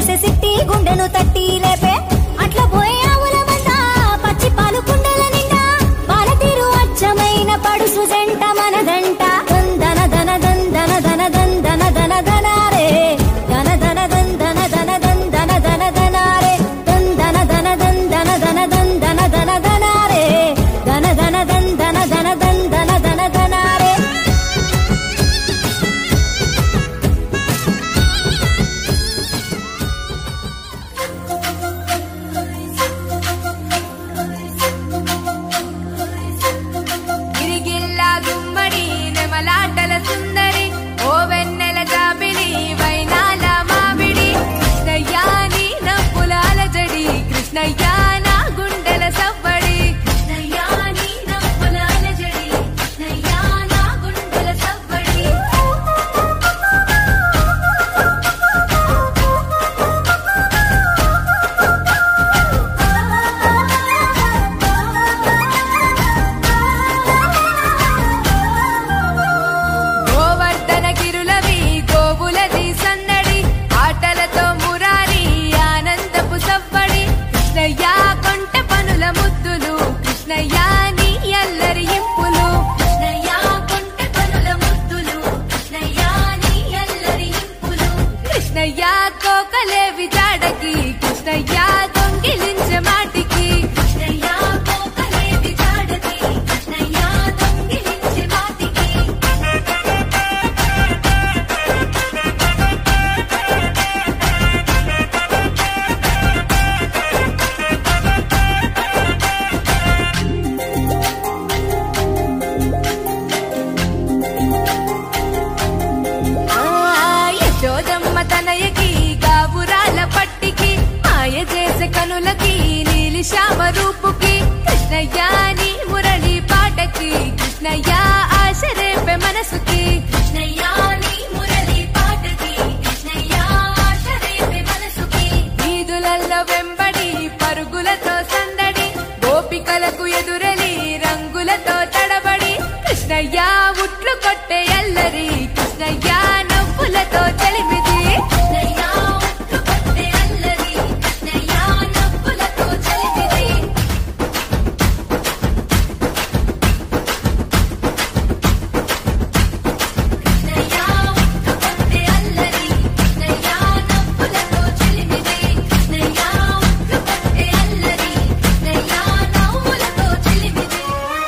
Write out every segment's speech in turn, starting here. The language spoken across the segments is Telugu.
చేసే సిట్టి గుండెను తట్టి లేపే అట్లా పోయే ఆవుల మంద పచ్చి పాలు కుండల నిండా పాల తీరు అచ్చమైన పడుసు జంట మనదంట దందన దన దందన దన దందన దన దనారే దన దన దందన దన దందన దన దనారే దందన దన దందన దన దందన దన దనారే దన దన దందన దన దందన దన దనారే గిరిగిల్లా గుమ్మడి నెమలాటల సుందరి ఓ వెన్నెల జాబిలి వైనాల మామిడి కృష్ణయ్యా నీ నవ్వులాల జడి కృష్ణయ్యా నా గుండెల సవ్వడి కృష్ణయ్యా నీ నవ్వులాల జడి కృష్ణయ్యా నా గుండెల సవ్వడి గోవర్ధన గిరులవి గోవులది సందడి ఆటలతో మురారి ఆనందపు సవ్వడి కృష్ణయ్య కొంట పనుల ముద్దులు కృష్ణయ్య నీ అల్లరి ఇంపులు కృష్ణయ్య కొంట పనుల ముద్దులు కృష్ణయ్య నీ అల్లరి ఇంపులు కృష్ణయ్య కోకలేవి జాడకి కృష్ణయ్య దొంగిలించే మాటికి కృష్ణయ్య కోకలేవి జాడకి కృష్ణయ్య దొంగిలించే మాటికి ఆ యశోదమ్మ తనయకి గాబురాల పట్టికి మాయ చేసే కనులకి నీలి శ్యామ రూపుకి కృష్ణయ్య నీ మురళి పాటకి కృష్ణయ్య ఆశ రేపే మనసుకి కృష్ణయ్య నీ మురళి పాటకి కృష్ణయ్య ఆశ రేపే మనసుకి వీధులల్లో వెంబడి పరుగులతో సందడి గోపికలకు ఎదురలి రంగులతో తడబడి కృష్ణయ్య ఉట్లు కొట్టే అల్లరి కృష్ణయ్య నవ్వులతో చలిమిది కృష్ణయ్య ఉట్లు కొట్టే అల్లరి కృష్ణయ్య నవ్వులతో చలిమిది కృష్ణయ్య ఉట్లు కొట్టే అల్లరి కృష్ణయ్య నవ్వులతో చలిమిది కృష్ణయ్య ఉట్లు కొట్టే అల్లరి కృష్ణయ్య నవ్వులతో చలిమిది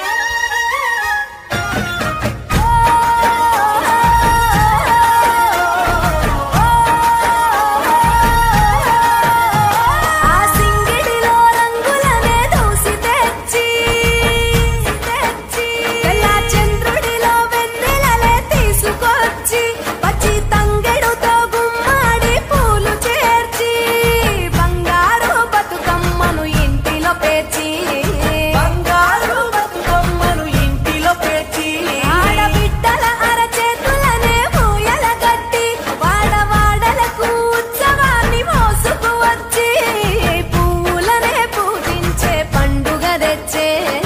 ఆ సింగిడిలో రంగులనే దూసి తెచ్చి తెచ్చి తెల్ల చంద్రుడిలో వెన్నెలలే తీసుకొచ్చి పచ్చి తంగెడుతో గుమ్మాడి పూలు చేర్చి బంగారు బతుకమ్మను ఇంటిలో పేర్చి బంగారు బతుకమ్మను ఇంటిలో పేర్చి ఆడబిడ్డల అరచేతులనే పూయల కట్టి వాడవాడలకు ఉత్సవాన్ని మోసుకు వచ్చి పూలనే పూజించే పండుగ తెచ్చే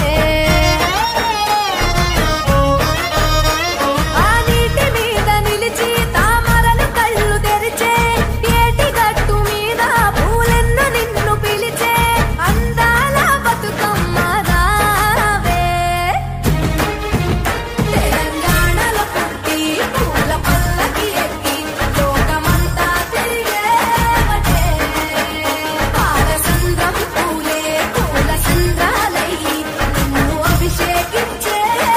ఆ నీటి మీద నిలిచి తామరలు కళ్ళు తెరిచే ఏటి గట్టు మీద పూలెన్ను నిన్ను పిలిచే అందాల బతుకమ్మ రావే తెలంగాణలో పుట్టి పూల పల్లకి ఎక్కి లోకమంతా తిరిగేవటే పాలసంద్రం పూలే పూల సంద్రాలయ్యి నిన్ను అభిషేకించేనే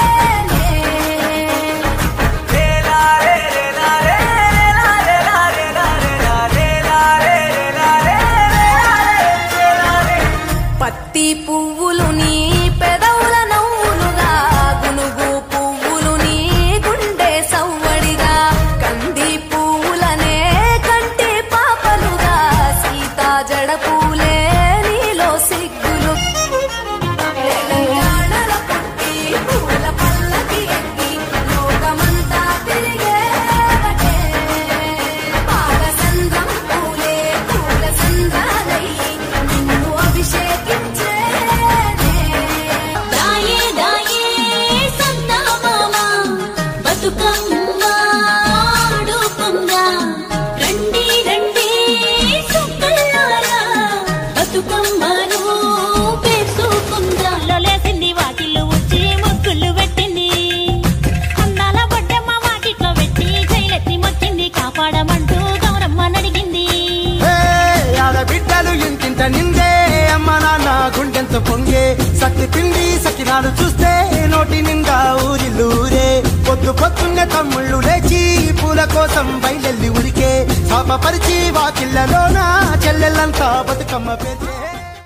రేలారే రేలారే రేలారే రేలారే రేలారే రేలారే రేలారే పత్తి పువ్వులు నీ పెదవుల నవ్వులుగా గునుగు పువ్వులు నీ గుండె సవ్వడిగా కంది పువ్వులనే కంటి పాపలుగా సీతా జడ పూలే నీలో సిగ్గులు తెలంగాణలో పుట్టి పూల పల్లకి ఎక్కి లోకమంతా తిరిగేవటే పాలసంద్రం పూలే పూల సంద్రాలయ్యి నిన్ను అభిషేకించేనే దాయే దాయే సందమామ బతుకమ్మ ఆడుకుందా రండి రండి సుబ్బ గుండెలు పొంగే సత్తి పిండి సకినాలు చూస్తే నోటి నిండా ఊరిల్లూరే పొద్దు పొద్దున్నే తమ్ముళ్ళు లేచి పూల కోసం బయలెల్లి ఉరికే శాపపరిచి వాకిళ్ళలోన చెల్లెళ్ళంతా బతుకమ్మ పేర్చే